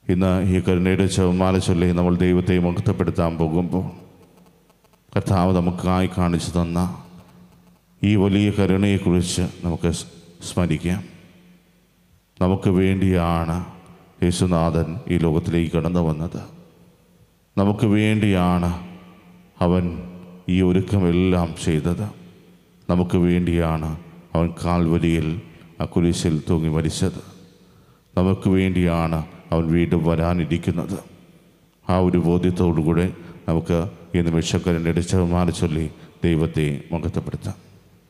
ഇന്ന് ഈ കരുണയുടെ ചെവമാല ചൊല്ലി നമ്മൾ ദൈവത്തെ മുക്തപ്പെടുത്താൻ പോകുമ്പോൾ കർത്താവ് നമുക്കായി കാണിച്ചു തന്ന ഈ വലിയ കരുണയെക്കുറിച്ച് നമുക്ക് സ് സ്മരിക്കാം നമുക്ക് വേണ്ടിയാണ് യേശുനാഥൻ ഈ ലോകത്തിലേക്ക് കടന്നു വന്നത് നമുക്ക് വേണ്ടിയാണ് അവൻ ഈ ഒരുക്കമെല്ലാം ചെയ്തത് നമുക്ക് വേണ്ടിയാണ് അവൻ കാൽവരിയിൽ ആ കുരിശിൽ തൂങ്ങി മരിച്ചത് നമുക്ക് വേണ്ടിയാണ് അവൻ വീണ്ടും വരാനിരിക്കുന്നത് ആ ഒരു ബോധ്യത്തോടുകൂടെ നമുക്ക് ഈ നിമിഷക്കരൻ്റെ ഇടച്ചവമാല ചൊല്ലി ദൈവത്തെ മുഖത്തപ്പെടുത്താം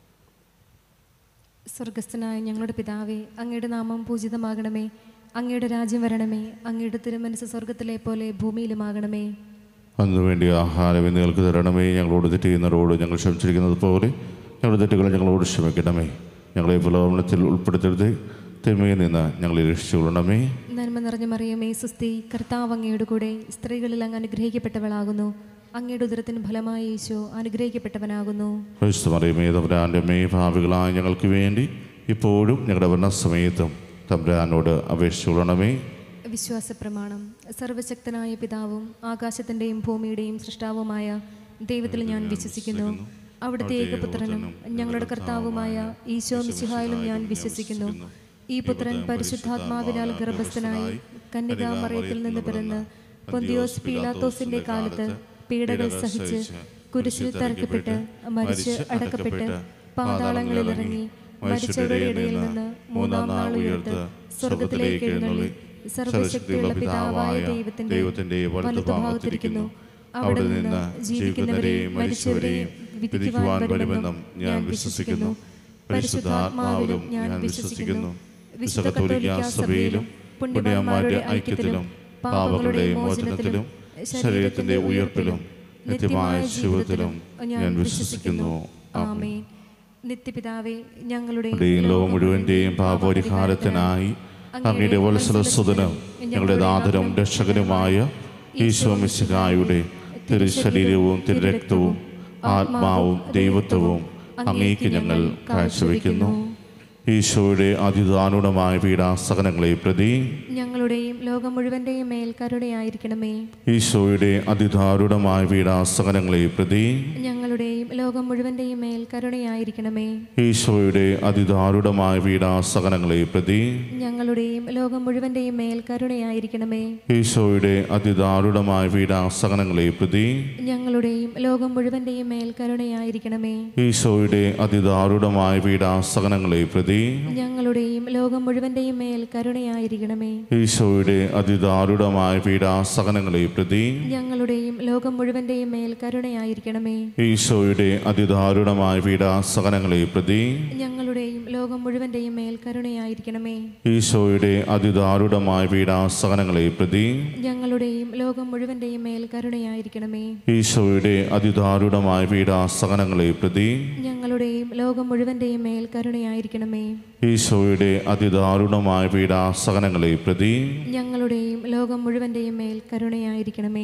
സ്വർഗസ്ഥനായ ഞങ്ങളുടെ പിതാവേ അങ്ങയുടെ നാമം പൂജിതമാകണമേ അങ്ങയുടെ രാജ്യം വരണമേ അങ്ങയുടെ തിരുമനസ് സ്വർഗത്തിലെ പോലെ ഭൂമിയിലുമാകണമേ അന്നു വേണ്ടി ആഹാരം ഇന്ന് നിങ്ങൾക്ക് തരണമേ ഞങ്ങളോട് തെറ്റ് ചെയ്യുന്നവരോട് ഞങ്ങൾ ക്ഷമിച്ചിരിക്കുന്നത് പോലെ ഞങ്ങളുടെ തെറ്റുകൾ ഞങ്ങളോട് ക്ഷമിക്കണമേ ഞങ്ങളെ പ്രലോഭനത്തിൽ ഉൾപ്പെടുത്തരുത് തിന്മയിൽ നിന്ന് ഞങ്ങളെ രക്ഷിച്ചുകൊള്ളണമേ നന്മ നിറഞ്ഞ മറിയമേ സുസ്തി കർത്താവ് അങ്ങയുടെ കൂടെ സ്ത്രീകളിൽ അങ്ങ് അനുഗ്രഹിക്കപ്പെട്ടവളാകുന്നു അങ്ങയുടെ ഉദരത്തിന് ഫലമായി യേശോ അനുഗ്രഹിക്കപ്പെട്ടവനാകുന്നു പരിശുദ്ധമറിയമേ തമ്പുരാൻ്റെ മേ ഭാവികളായ ഞങ്ങൾക്ക് വേണ്ടി ഇപ്പോഴും ഞങ്ങളുടെ ഭരണസമയത്തും തമ്പുരാനോട് അപേക്ഷിച്ചുകൊള്ളണമേ വിശ്വാസ പ്രമാണം സർവശക്തനായ പിതാവും ആകാശത്തിൻ്റെയും ഭൂമിയുടെയും സൃഷ്ടാവുമായ ദൈവത്തിൽ ഞാൻ വിശ്വസിക്കുന്നു അവിടുത്തെ ഏകപുത്രനും ഞങ്ങളുടെ കർത്താവുമായ ഈശോ മിശിഹായിലും ഞാൻ വിശ്വസിക്കുന്നു ഈ പുത്രൻ പരിശുദ്ധാത്മാവിനാൽ ഗർഭസ്ഥനായി കന്യകാമറയത്തിൽ നിന്ന് പിറന്ന് പൊന്തിയോസ് പീലാത്തോസിന്റെ കാലത്ത് പീഡകൾ സഹിച്ച് കുരിശിൽ തറക്കപ്പെട്ട് മരിച്ച് അടക്കപ്പെട്ട് പാതാളങ്ങളിൽ ഇറങ്ങി മരിച്ചവരുടെ ഇടയിൽ നിന്ന് മൂന്നാം നാൾ ഉയർത്ത് സ്വർഗത്തിലേക്ക് എഴുന്നള്ളി സർവശക്തിയുള്ള പിതാവായ ദൈവത്തിന്റെ വലതുഭാഗത്തിരിക്കുന്നു അവിടെ നിന്ന് ജീവിക്കുന്നവരെയും മരിച്ചവരെയും വിധിക്കുവാൻ വരുമെന്നും ഞാൻ വിശ്വസിക്കുന്നു പരിശുദ്ധാത്മാവിലും ഞാൻ വിശ്വസിക്കുന്നു വിശുദ്ധ കത്തോലിക്കാ സഭയിലും പുണ്യവാന്മാരുടെ ഐക്യത്തിലും പാപങ്ങളുടെ മോചനത്തിലും ശരീരത്തിന്റെ ഉയർപ്പിലും നിത്യമായ ജീവിതത്തിലും ഞാൻ വിശ്വസിക്കുന്നു ആമേൻ നിത്യപിതാവേ ഞങ്ങളുടെ ഈ ലോകം മുഴുവൻ്റെയും പാപപരിഹാരത്തിനായി അങ്ങയുടെ വത്സരസുതനും ഞങ്ങളുടെ നാഥനും രക്ഷകനുമായ ഈശോ മിശിഹായുടെ തിരുശരീരവും തിരുരക്തവും ആത്മാവും ദൈവത്വവും അങ്ങേക്ക് ഞങ്ങൾ കാഴ്ചവെക്കുന്നു ഈശോയുടെ അതിദാരുണമായ പീഡാസകനങ്ങളെ പ്രതി ഞങ്ങളുടെയും ലോകം മുഴുവന്റെയും മേൽ കരുണയായിരിക്കണമേ ഈശോയുടെ അതിദാരുണമായ പീഡാസകനങ്ങളെ പ്രതി ഞങ്ങളുടെയും ലോകം മുഴുവന്റെയും മേൽ കരുണയായിരിക്കണമേ ഈശോയുടെ അതിദാരുണമായ പീഡാസകനങ്ങളെ പ്രതി ഞങ്ങളുടെയും ലോകം മുഴുവന്റെയും മേൽ കരുണയായിരിക്കണമേ ഈശോയുടെ അതിദാരുണമായ പീഡാസകനങ്ങളെ പ്രതി ഞങ്ങളുടെയും ലോകം മുഴുവന്റെയും മേൽ കരുണയായിരിക്കണമേ ഈശോയുടെ അതിദാരുണമായ പീഡാസകനങ്ങളെ പ്രതി ഞങ്ങളുടെയും ലോകം മുഴുവന്റെയും മേൽ കരുണയായിരിക്കണമേ ഈശോയുടെ അതിദാരുണമായ പീഡാസകനങ്ങളെ പ്രതി ഞങ്ങളുടെയും ലോകം മുഴുവന്റെയും മേൽ കരുണയായിരിക്കണമേ ഈശോയുടെ അതിദാരുണമായ പീഡാസകനങ്ങളെ പ്രതി ഞങ്ങളുടെയും ലോകം മുഴുവന്റെയും മേൽ കരുണയായിരിക്കണമേ ഈശോയുടെ അതിദാരുണമായ പീഡാസകനങ്ങളെ പ്രതി ഞങ്ങളുടെയും ലോകം മുഴുവന്റെയും മേൽ കരുണയായിരിക്കണമേ ഈശോയുടെ അതിദാരുണമായ പീഡാസകനങ്ങളെ പ്രതി ഞങ്ങളുടെയും ലോകം മുഴുവന്റെയും മേൽ കരുണയായിരിക്കണമേ ഈശോയുടെ അതിദാരുണമായ പീഡാസകനങ്ങളെ പ്രതി ഞങ്ങളുടെയും ലോകം മുഴുവന്റെയും മേൽ കരുണയായിരിക്കണമേ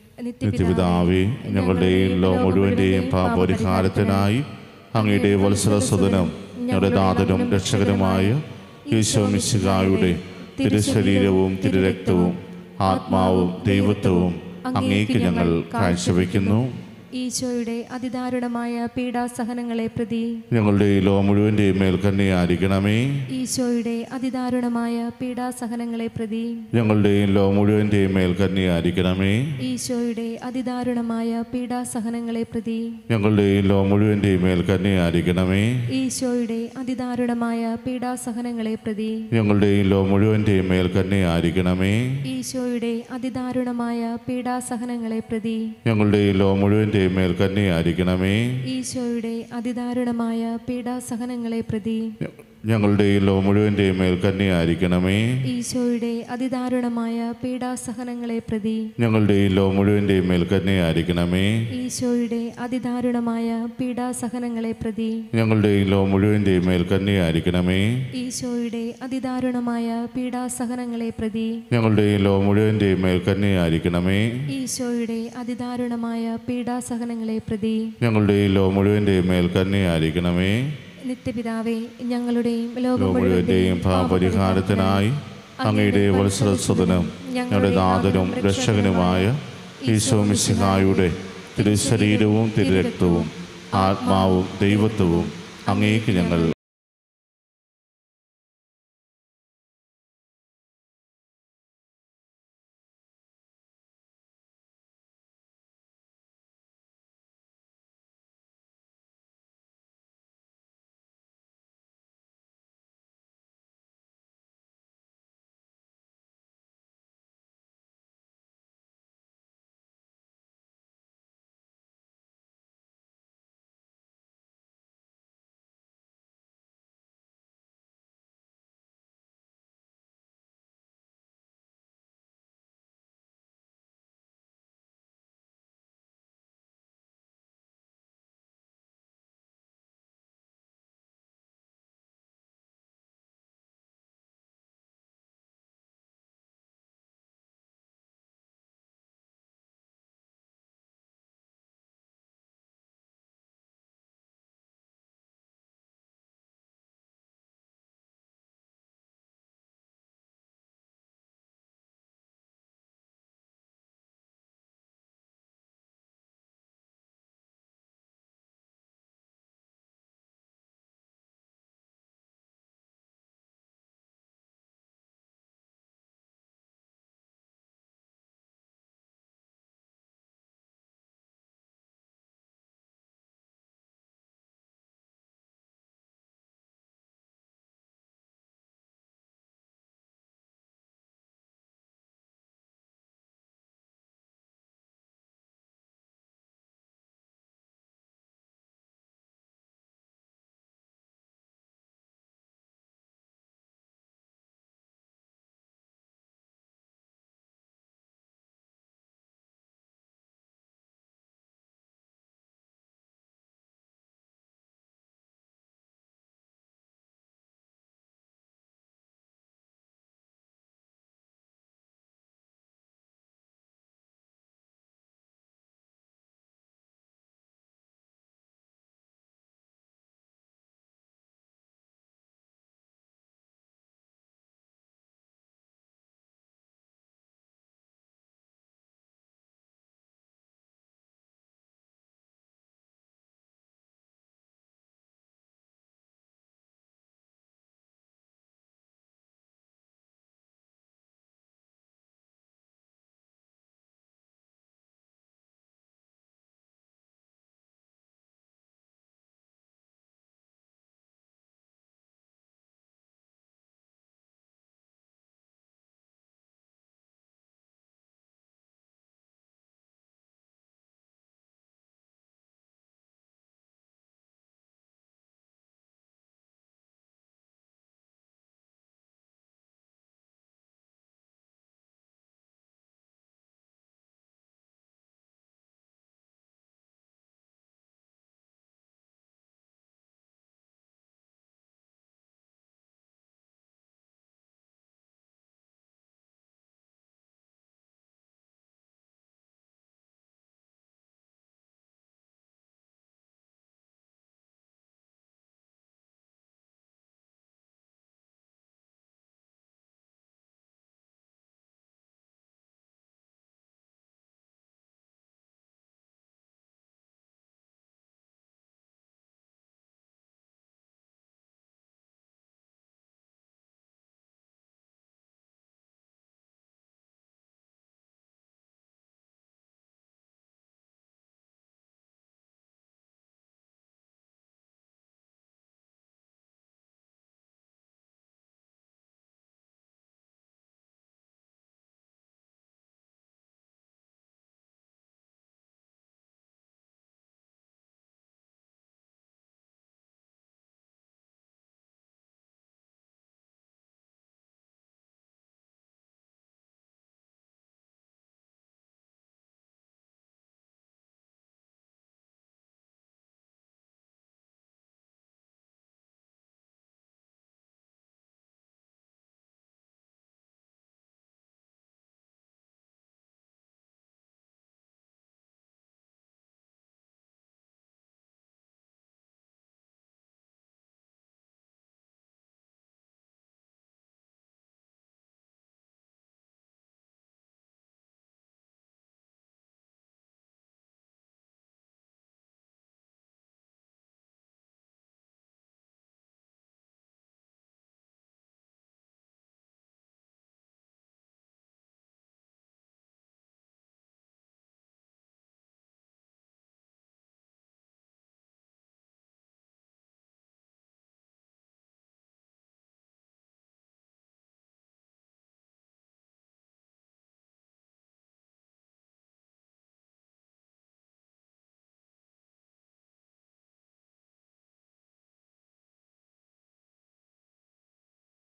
നിത്യപിതാവേ ഞങ്ങളുടെയും ലോ മുഴുവൻ്റെയും പാപപരിഹാരത്തിനായി അങ്ങയുടെ വത്സരസുതനും ഞങ്ങളുടെ നാഥനും രക്ഷകനുമായ ഈശോ മിശിഹായുടെ തിരുശരീരവും തിരുരക്തവും ആത്മാവും ദൈവത്വവും അങ്ങേക്ക് ഞങ്ങൾ കാഴ്ചവെക്കുന്നു ഈശോയുടെ അതിദാരുണമായ പീഡാസഹനങ്ങളെ പ്രതി ഞങ്ങളുടെ ഈ ലോ മുഴുവൻ്റെയും മേൽ കന്യയായിരിക്കണമേ ഈശോയുടെ അതിദാരുണമായ പീഡാസഹനങ്ങളെ പ്രതി ഞങ്ങളുടെ ഈ ലോ മുഴുവൻ്റെയും മേൽ കന്യയായിരിക്കണമേ ഈശോയുടെ അതിദാരുണമായ പീഡാസഹനങ്ങളെ പ്രതി ഞങ്ങളുടെ ഈ ലോ മുഴുവൻ്റെയും മേൽ കന്യയായിരിക്കണമേ ഈശോയുടെ അതിദാരുണമായ പീഡാസഹനങ്ങളെ പ്രതി ഞങ്ങളുടെ ഈ ലോ മുഴുവൻ്റെയും മേൽ കന്യയായിരിക്കണമേ ഈശോയുടെ അതിദാരുണമായ പീഡാസഹനങ്ങളെ പ്രതി ഞങ്ങളുടെ ഈ ലോ മുഴുവൻ്റെയും മേൽ കന്യയായിരിക്കണമേ ഈശോയുടെ അതിദാരുണമായ പീഡാസഹനങ്ങളെ പ്രതി ഞങ്ങളുടെ ഈ ലോ മുഴുവൻ്റെയും മേൽ കന്യയായിരിക്കണമേ ഈശോയുടെ അതിദാരുണമായ പീഡാസഹനങ്ങളെ പ്രതി ഞങ്ങളുടെ ഈ ലോ മുഴുവൻ്റെയും മേൽ കന്യയായിരിക്കണമേ ഈശോയുടെ അതിദാരുണമായ പീഡാസഹനങ്ങളെ പ്രതി ഞങ്ങളുടെ ഈ ലോ മുഴുവൻ്റെയും മേൽ കന്യയായിരിക്കണമേ ഈശോയുടെ അതിദാരുണമായ പീഡാസഹനങ്ങളെ പ്രതി ഞങ്ങളുടെ ഈ ലോ മുഴുവൻ്റെയും മേൽ കന്യയായിരിക്കണമേ ഈശോയുടെ അതിദാരുണമായ പീഡാസഹനങ്ങളെ പ്രതി ഞങ്ങളുടെ ഈ ലോ മുഴുവൻ്റെയും മേൽ കന്യയായിരിക്കണമേ നിത്യപിതാവേ ഞങ്ങളുടെയും ലോകം ലോ മുഴുവൻ്റെയും മുഴുവന്റെയും പാപപരിഹാരത്തിനായി അങ്ങയുടെ വത്സരസ്വതനും ഞങ്ങളുടെ നാഥനും രക്ഷകനുമായ ഈശോ മിശിഹായുടെ തിരുശരീരവും തിരുരക്തവും ആത്മാവും ദൈവത്വവും അങ്ങേക്ക് ഞങ്ങൾ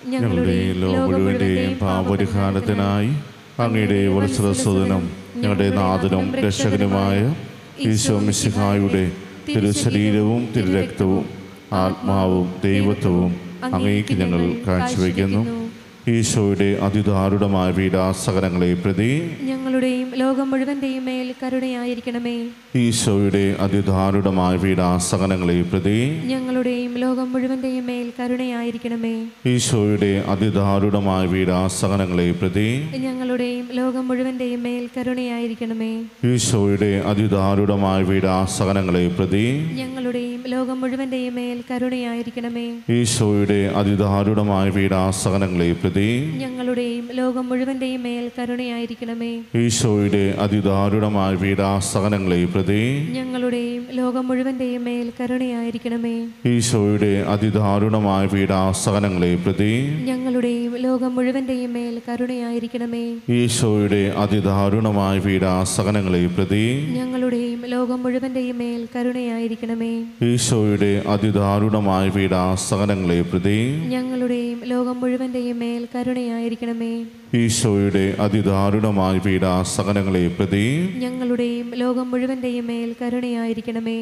ഞങ്ങളുടെയും ലോകം മുഴുവൻ്റെയും പാപപരിഹാരത്തിനായി അങ്ങയുടെ വത്സരസ്വതനും ഞങ്ങളുടെ നാഥനും രക്ഷകനുമായ ഈശോ മിശിഹായുടെ തിരുശരീരവും തിരുരക്തവും ആത്മാവും ദൈവത്വവും അങ്ങേക്ക് ഞങ്ങൾ കാഴ്ചവെക്കുന്നു ഈശോയുടെ അതിദാരുണമായ പീഡാസകനങ്ങളെ പ്രതി ഞങ്ങളുടെയും ലോകം മുഴുവന്റെയും മേൽ കരുണയായിരിക്കണമേ ഈശോയുടെ അതിദാരുണമായ പീഡാസകനങ്ങളെ പ്രതി ഞങ്ങളുടെയും ലോകം മുഴുവന്റെയും മേൽ കരുണയായിരിക്കണമേ ഈശോയുടെ അതിദാരുണമായ പീഡാസകനങ്ങളെ പ്രതി ഞങ്ങളുടെയും ലോകം മുഴുവന്റെയും മേൽ കരുണയായിരിക്കണമേ ഈശോയുടെ അതിദാരുണമായ പീഡാസകനങ്ങളെ പ്രതി ഞങ്ങളുടെയും ലോകം മുഴുവന്റെയും മേൽ കരുണയായിരിക്കണമേ ഈശോയുടെ അതിദാരുണമായ പീഡാസകനങ്ങളെ പ്രതി ഞങ്ങളുടെയും ലോകം മുഴുവന്റെയും മേൽ കരുണയായിരിക്കണമേ ഈശോയുടെ അതിദാരുണമായ പീഡാസകനങ്ങളെ പ്രതി ഞങ്ങളുടെയും ലോകം മുഴുവന്റെയും മേൽ കരുണയായിരിക്കണമേ ഈശോയുടെ അതിദാരുണമായ പീഡാസകനങ്ങളെ പ്രതി ഞങ്ങളുടെയും ലോകം മുഴുവന്റെയും മേൽ കരുണയായിരിക്കണമേ ഈശോയുടെ അതിദാരുണമായ പീഡാസകനങ്ങളെ പ്രതി ഞങ്ങളുടെയും ലോകം മുഴുവന്റെയും മേൽ കരുണയായിരിക്കണമേ ഈശോയുടെ അതിദാരുണമായ പീഡാസകനങ്ങളെ പ്രതി ഞങ്ങളുടെയും ലോകം മുഴുവന്റെയും മേൽ കരുണയായിരിക്കണമേ ഈശോയുടെ അതിദാരുണമായ പീഡാസകനങ്ങളെ പ്രതി ഞങ്ങളുടെയും ലോകം മുഴുവന്റെയും മേൽ കരുണയായിരിക്കണമേ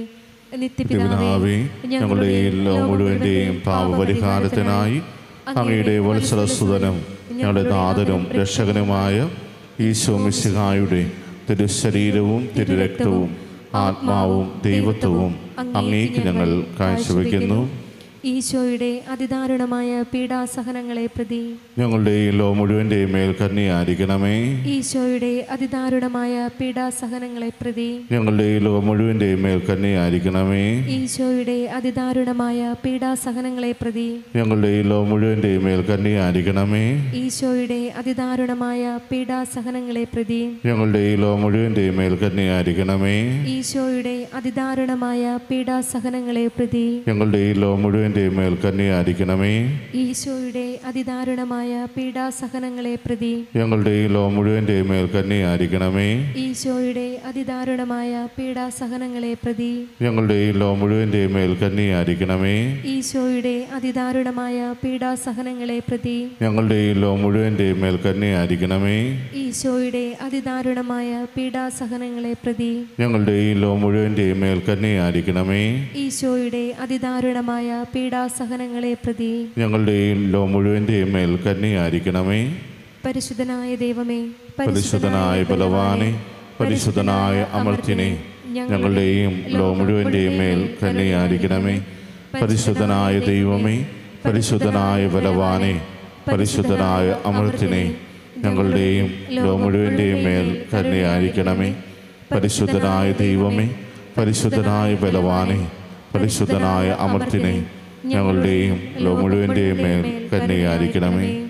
പിതാവേ ഞങ്ങളുടെ ലോകം മുഴുവൻ്റെയും പാപപരിഹാരത്തിനായി അങ്ങയുടെ വത്സരസുതനും ഞങ്ങളുടെ നാഥനും രക്ഷകനുമായ ഈശോ മിശിഹായുടെ തിരുശരീരവും തിരുരക്തവും ആത്മാവും ദൈവത്വവും അങ്ങേക്ക് ഞങ്ങൾ കാഴ്ചവെക്കുന്നു ഈശോയുടെ അതിദാരുണമായ പീഡാസഹനങ്ങളെ പ്രതി ഞങ്ങളുടെ ലോ മുഴുവൻ്റെയും മേൽ കന്യായിരിക്കണമേ ഈശോയുടെ അതിദാരുണമായ പീഡാസഹനങ്ങളെ പ്രതി ഞങ്ങളുടെ ലോ മുഴുവൻ്റെയും മേൽ കന്യായിരിക്കണമേ ഈശോയുടെ അതിദാരുണമായ പീഡാസഹനങ്ങളെ പ്രതി ഞങ്ങളുടെ ലോ മുഴുവൻ്റെയും മേൽ കന്യായിരിക്കണമേ ഈശോയുടെ അതിദാരുണമായ പീഡാസഹനങ്ങളെ പ്രതി ഞങ്ങളുടെ ലോ മുഴുവൻ്റെയും മേൽ കന്യായിരിക്കണമേ ഈശോയുടെ അതിദാരുണമായ പീഡാസഹനങ്ങളെ പ്രതി ഞങ്ങളുടെ ലോ മുഴുവൻ്റെയും മേൽ കന്യായിരിക്കണമേ ഈശോയുടെ അതിദാരുണമായ പീഡാസഹനങ്ങളെ പ്രതി ഞങ്ങളുടെ ലോ മുഴുവൻ്റെയും മേൽ കന്യായിരിക്കണമേ ഈശോയുടെ അതിദാരുണമായ പീഡാസഹനങ്ങളെ പ്രതി ഞങ്ങളുടെ ലോ മുഴുവൻ്റെയും മേൽ കന്യായിരിക്കണമേ ഈശോയുടെ അതിദാരുണമായ പീഡാസഹനങ്ങളെ പ്രതി ഞങ്ങളുടെ ലോ മുഴുവൻ്റെയും മേൽ കന്യായിരിക്കണമേ ഈശോയുടെ അതിദാരുണമായ പീഡാസഹനങ്ങളെ പ്രതി ഞങ്ങളുടെ ലോ മുഴുവൻ്റെയും മേൽ കന്യായിരിക്കണമേ ഈശോയുടെ അതിദാരുണമായ പീഡാസഹനങ്ങളെ പ്രതി ഞങ്ങളുടെ ലോ മുഴുവൻ്റെയും മേൽ കന്യായിരിക്കണമേ പരിശുദ്ധനായ ദൈവമേ പരിശുദ്ധനായ ബലവാനെ പരിശുദ്ധനായ അമർത്തിനെ ഞങ്ങളുടെയും ലോ മുഴുവൻ്റെയും മേൽ കന്യായിരിക്കണമേ പരിശുദ്ധനായ ദൈവമേ പരിശുദ്ധനായ ബലവാനെ പരിശുദ്ധനായ അമർത്തിനെ ഞങ്ങളുടെയും ലോ മുഴുവൻ്റെയും മേൽ കന്യായിരിക്കണമേ പരിശുദ്ധനായ ദൈവമേ പരിശുദ്ധനായ ബലവാനെ പരിശുദ്ധനായ അമർത്തിനെ ഞങ്ങളുടെയും ലോ മുഴുവൻ്റെയും മേൽ കന്യായിരിക്കണമേ